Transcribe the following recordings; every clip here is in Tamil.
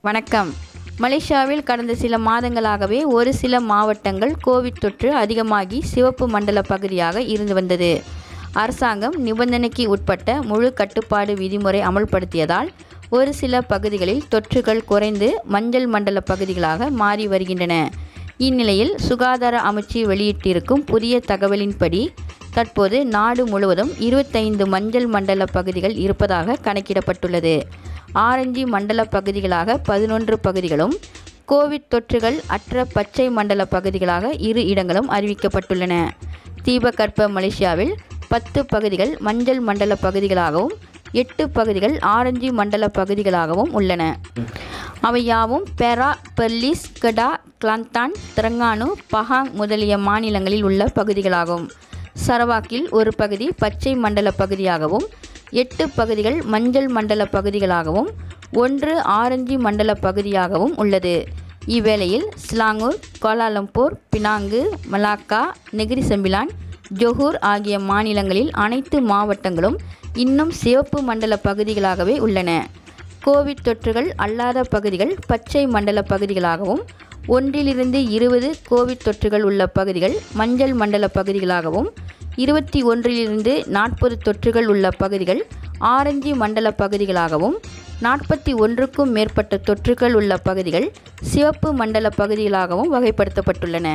வணக்கம் மலேசியாவில் கடந்த சில மாதங்களாகவே ஒரு சில மாவட்டங்கள் கோவிட் தொற்று அதிகமாகி சிவப்பு மண்டல பகுதியாக இருந்து வந்தது அரசாங்கம் நிபந்தனைக்கு உட்பட்ட முழு கட்டுப்பாடு விதிமுறை அமல்படுத்தியதால் ஒரு சில பகுதிகளில் தொற்றுகள் குறைந்து மஞ்சள் மண்டல பகுதிகளாக மாறி வருகின்றன இந்நிலையில் சுகாதார அமைச்சு வெளியிட்டிருக்கும் புதிய தகவலின்படி தற்போது நாடு முழுவதும் இருபத்தைந்து மஞ்சள் மண்டல பகுதிகள் இருப்பதாக கணக்கிடப்பட்டுள்ளது ஆரஞ்சு மண்டல பகுதிகளாக பதினொன்று பகுதிகளும் கோவிட் தொற்றுகள் அற்ற பச்சை மண்டல பகுதிகளாக இரு இடங்களும் அறிவிக்கப்பட்டுள்ளன தீபகற்ப மலேசியாவில் பத்து பகுதிகள் மஞ்சள் மண்டல பகுதிகளாகவும் எட்டு பகுதிகள் ஆரஞ்சு மண்டல பகுதிகளாகவும் உள்ளன அவை யாவும் பெரா பெர்லிஸ் கடா கிளாந்தான் திரங்கானு பஹாங் முதலிய மாநிலங்களில் உள்ள பகுதிகளாகும் சரவாக்கில் ஒரு பகுதி பச்சை மண்டல பகுதியாகவும் எட்டு பகுதிகள் மஞ்சள் மண்டல பகுதிகளாகவும் ஒன்று ஆரஞ்சு மண்டல பகுதியாகவும் உள்ளது இவ்வேளையில் Selangor Kuala Lumpur Penang Malacca Negeri Sembilan Johor ஆகிய மாநிலங்களில் அனைத்து மாவட்டங்களும் இன்னும் சிவப்பு மண்டல பகுதிகளாகவே உள்ளன கோவிட் தொற்றுகள் அல்லாத பகுதிகள் பச்சை மண்டல பகுதிகளாகவும் ஒன்றிலிருந்து இருபது கோவிட் தொற்றுகள் உள்ள பகுதிகள் மஞ்சள் மண்டல பகுதிகளாகவும் இருபத்தி ஒன்றிலிருந்து நாற்பது தொற்றுகள் உள்ள பகுதிகள் ஆரஞ்சு மண்டல பகுதிகளாகவும் நாற்பத்தி ஒன்றுக்கும் மேற்பட்ட தொற்றுகள் உள்ள பகுதிகள் சிவப்பு மண்டல பகுதிகளாகவும் வகைப்படுத்தப்பட்டுள்ளன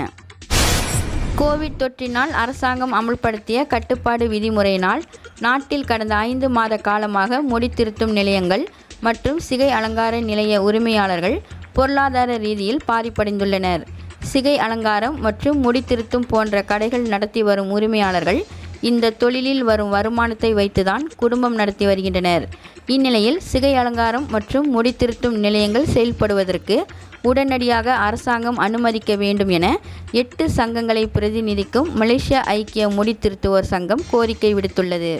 கோவிட் தொற்றினால் அரசாங்கம் அமல்படுத்திய கட்டுப்பாடு விதிமுறையினால் நாட்டில் கடந்த ஐந்து மாத காலமாக முடித்திருத்தும் நிலையங்கள் மற்றும் சிகை அலங்கார நிலைய உரிமையாளர்கள் பொருளாதார ரீதியில் பாதிப்படைந்துள்ளனர் சிகை அலங்காரம் மற்றும் முடித்திருத்தும் போன்ற கடைகள் நடத்தி வரும் உரிமையாளர்கள் இந்த தொழிலில் வரும் வருமானத்தை வைத்துதான் குடும்பம் நடத்தி வருகின்றனர் இந்நிலையில் சிகை அலங்காரம் மற்றும் முடித்திருத்தும் நிலையங்கள் செயல்படுவதற்கு உடனடியாக அரசாங்கம் அனுமதிக்க வேண்டும் என எட்டு சங்கங்களை பிரதிநிதிக்கும் மலேசிய ஐக்கிய முடித்திருத்துவோர் சங்கம் கோரிக்கை விடுத்துள்ளது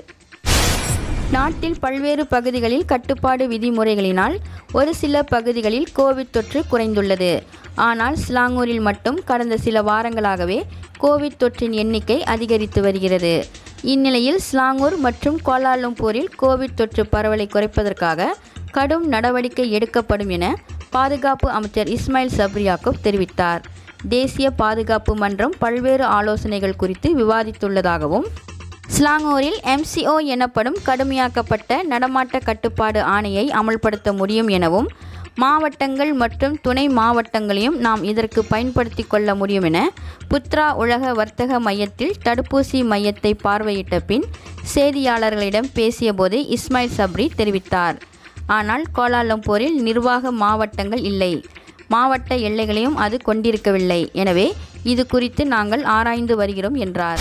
நாட்டில் பல்வேறு பகுதிகளில் கட்டுப்பாடு விதிமுறைகளினால் ஒரு சில பகுதிகளில் கோவிட் தொற்று குறைந்துள்ளது ஆனால் ஸ்லாங்கூரில் மட்டும் கடந்த சில வாரங்களாகவே கோவிட் தொற்றின் எண்ணிக்கை அதிகரித்து வருகிறது இந்நிலையில் ஸ்லாங்கூர் மற்றும் கோலாலம்பூரில் கோவிட் தொற்று பரவலை குறைப்பதற்காக கடும் நடவடிக்கை எடுக்கப்படும் என பாதுகாப்பு அமைச்சர் இஸ்மாயில் சப்ரியாக்கோப் தெரிவித்தார் தேசிய பாதுகாப்பு மன்றம் பல்வேறு ஆலோசனைகள் குறித்து விவாதித்துள்ளதாகவும் ஸ்லாங்கூரில் எம்சிஓ எனப்படும் கடுமையாக்கப்பட்ட நடமாட்ட கட்டுப்பாடு ஆணையை அமல்படுத்த முடியும் எனவும் மாவட்டங்கள் மற்றும் துணை மாவட்டங்களையும் நாம் இதற்கு பயன்படுத்தி கொள்ள முடியும் என புத்ரா உலக வர்த்தக மையத்தில் தடுப்பூசி மையத்தை பார்வையிட்ட பின் செய்தியாளர்களிடம் பேசியபோது இஸ்மாயில் சப்ரி தெரிவித்தார் ஆனால் கோலாலம்பூரில் நிர்வாக மாவட்டங்கள் இல்லை மாவட்ட எல்லைகளையும் அது கொண்டிருக்கவில்லை எனவே இது குறித்து நாங்கள் ஆராய்ந்து வருகிறோம் என்றார்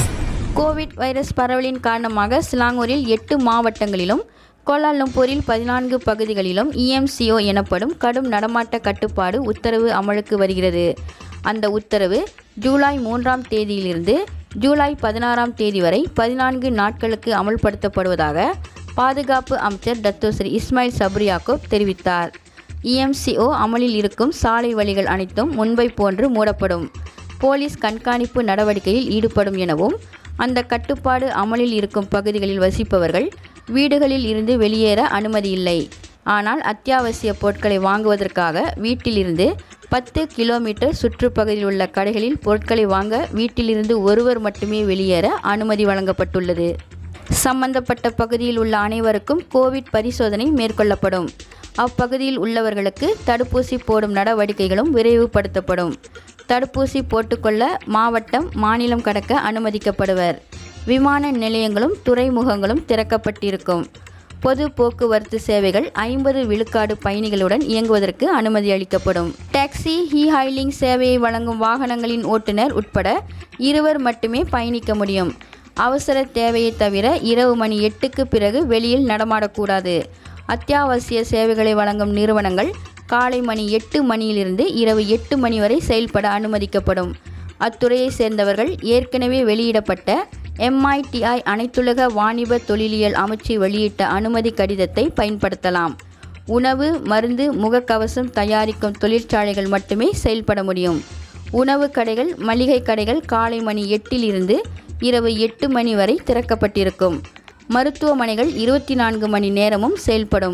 கோவிட் வைரஸ் பரவலின் காரணமாக சிலாங்கூரில் எட்டு மாவட்டங்களிலும் கோலாலம்பூரில் பதினான்கு பகுதிகளிலும் இஎம்சிஓ எனப்படும் கடும் நடமாட்ட கட்டுப்பாடு உத்தரவு அமலுக்கு வருகிறது அந்த உத்தரவு ஜூலை மூன்றாம் தேதியிலிருந்து ஜூலை பதினாறாம் தேதி வரை பதினான்கு நாட்களுக்கு அமல்படுத்தப்படுவதாக பாதுகாப்பு அமைச்சர் டத்தோஸ்ரீ இஸ்மாயில் சப்ரியாக்கோப் தெரிவித்தார் இஎம்சிஓ அமலில் இருக்கும் சாலை வழிகள் அனைத்தும் முன்பை போன்று மூடப்படும் போலீஸ் கண்காணிப்பு நடவடிக்கையில் ஈடுபடும் எனவும் அந்த கட்டுப்பாடு அமலில் இருக்கும் பகுதிகளில் வசிப்பவர்கள் வீடுகளில் இருந்து வெளியேற அனுமதி இல்லை ஆனால் அத்தியாவசிய பொருட்களை வாங்குவதற்காக வீட்டிலிருந்து பத்து கிலோமீட்டர் சுற்றுப்பகுதியில் உள்ள கடைகளில் பொருட்களை வாங்க வீட்டிலிருந்து ஒருவர் மட்டுமே வெளியேற அனுமதி வழங்கப்பட்டுள்ளது சம்பந்தப்பட்ட பகுதியில் உள்ள அனைவருக்கும் கோவிட் பரிசோதனை மேற்கொள்ளப்படும் அப்பகுதியில் உள்ளவர்களுக்கு தடுப்பூசி போடும் நடவடிக்கைகளும் விரைவுபடுத்தப்படும் தடுப்பூசி போட்டுக்கொள்ள மாவட்டம் மாநிலம் கடக்க அனுமதிக்கப்படுவர் விமான நிலையங்களும் துறைமுகங்களும் திறக்கப்பட்டிருக்கும் பொது போக்குவரத்து சேவைகள் ஐம்பது விழுக்காடு பயணிகளுடன் இயங்குவதற்கு அனுமதி அளிக்கப்படும் டாக்ஸி ஹீ ஹைலிங் சேவையை வழங்கும் வாகனங்களின் ஓட்டுநர் உட்பட இருவர் மட்டுமே பயணிக்க முடியும் அவசர தேவையை தவிர இரவு மணி எட்டுக்கு பிறகு வெளியில் நடமாடக்கூடாது அத்தியாவசிய சேவைகளை வழங்கும் நிறுவனங்கள் காலை மணி எட்டு மணியிலிருந்து இரவு எட்டு மணி வரை செயல்பட அனுமதிக்கப்படும் அத்துறையை சேர்ந்தவர்கள் ஏற்கனவே வெளியிடப்பட்ட எம்ஐடிஐ அனைத்துலக வாணிப தொழிலியல் அமைச்சு வெளியிட்ட அனுமதி கடிதத்தை பயன்படுத்தலாம் உணவு மருந்து முகக்கவசம் தயாரிக்கும் தொழிற்சாலைகள் மட்டுமே செயல்பட முடியும் உணவு கடைகள் மளிகை கடைகள் காலை மணி எட்டிலிருந்து இரவு எட்டு மணி வரை திறக்கப்பட்டிருக்கும் மருத்துவமனைகள் இருபத்தி நான்கு மணி நேரமும் செயல்படும்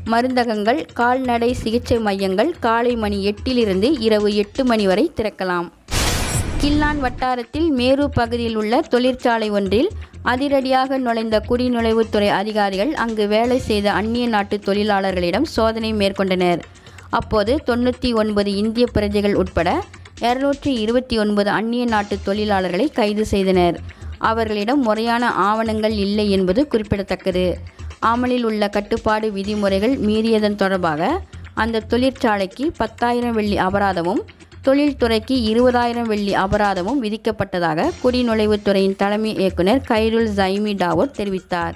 மருந்தகங்கள் கால்நடை சிகிச்சை மையங்கள் காலை மணி எட்டிலிருந்து இரவு எட்டு மணி வரை திறக்கலாம் கில்லான் வட்டாரத்தில் மேரு பகுதியில் உள்ள தொழிற்சாலை ஒன்றில் அதிரடியாக நுழைந்த குடிநுழைவுத்துறை அதிகாரிகள் அங்கு வேலை செய்த அந்நிய நாட்டு தொழிலாளர்களிடம் சோதனை மேற்கொண்டனர் அப்போது தொண்ணூற்றி ஒன்பது இந்திய பிரஜைகள் உட்பட இருநூற்றி இருபத்தி ஒன்பது அந்நிய நாட்டு தொழிலாளர்களை கைது செய்தனர் அவர்களிடம் முறையான ஆவணங்கள் இல்லை என்பது குறிப்பிடத்தக்கது அமலில் உள்ள கட்டுப்பாடு விதிமுறைகள் மீறியதன் தொடர்பாக அந்த தொழிற்சாலைக்கு பத்தாயிரம் வெள்ளி அபராதமும் தொழில்துறைக்கு இருபதாயிரம் வெள்ளி அபராதமும் விதிக்கப்பட்டதாக குடிநுழைவுத்துறையின் தலைமை இயக்குனர் கைருல் ஜைமி டாவோட் தெரிவித்தார்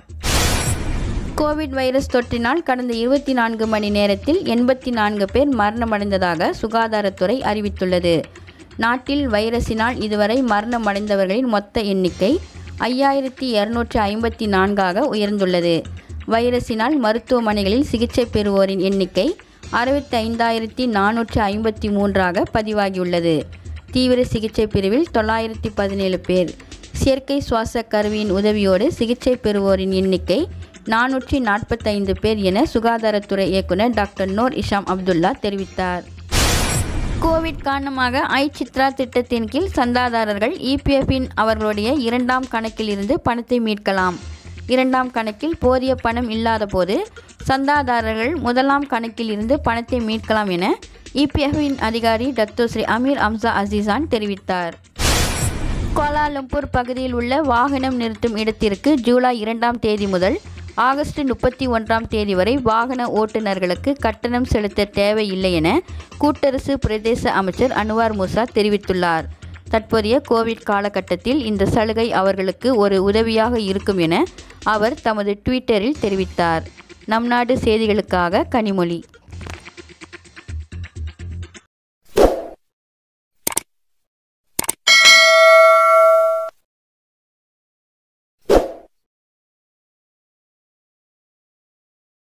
கோவிட் வைரஸ் தொற்றினால் கடந்த இருபத்தி நான்கு மணி நேரத்தில் எண்பத்தி நான்கு பேர் மரணமடைந்ததாக சுகாதாரத்துறை அறிவித்துள்ளது நாட்டில் வைரஸினால் இதுவரை மரணமடைந்தவர்களின் மொத்த எண்ணிக்கை ஐயாயிரத்தி இரநூற்றி ஐம்பத்தி நான்காக உயர்ந்துள்ளது வைரஸினால் மருத்துவமனைகளில் சிகிச்சை பெறுவோரின் எண்ணிக்கை அறுபத்தி ஐந்தாயிரத்தி நானூற்றி ஐம்பத்தி மூன்றாக பதிவாகியுள்ளது தீவிர சிகிச்சை பிரிவில் தொள்ளாயிரத்தி பதினேழு பேர் செயற்கை சுவாச கருவியின் உதவியோடு சிகிச்சை பெறுவோரின் எண்ணிக்கை நானூற்றி நாற்பத்தைந்து பேர் என சுகாதாரத்துறை இயக்குனர் டாக்டர் நூர் இஷாம் அப்துல்லா தெரிவித்தார் கோவிட் காரணமாக ஐ சித்ரா திட்டத்தின் கீழ் சந்தாதாரர்கள் இபிஎஃப்பின் அவர்களுடைய இரண்டாம் கணக்கில் இருந்து பணத்தை மீட்கலாம் இரண்டாம் கணக்கில் போதிய பணம் இல்லாத போது சந்தாதாரர்கள் முதலாம் கணக்கில் இருந்து பணத்தை மீட்கலாம் என இபிஎஃப்பின் அதிகாரி டத்தோஸ்ரீ அமீர் அம்சா அசீசான் தெரிவித்தார் கோலாலம்பூர் பகுதியில் உள்ள வாகனம் நிறுத்தும் இடத்திற்கு ஜூலை இரண்டாம் தேதி முதல் ஆகஸ்ட் முப்பத்தி ஒன்றாம் தேதி வரை வாகன ஓட்டுநர்களுக்கு கட்டணம் செலுத்த தேவையில்லை என கூட்டரசு பிரதேச அமைச்சர் அன்வார் மூசா தெரிவித்துள்ளார் தற்போதைய கோவிட் காலகட்டத்தில் இந்த சலுகை அவர்களுக்கு ஒரு உதவியாக இருக்கும் என அவர் தமது ட்விட்டரில் தெரிவித்தார் நம் நாடு செய்திகளுக்காக கனிமொழி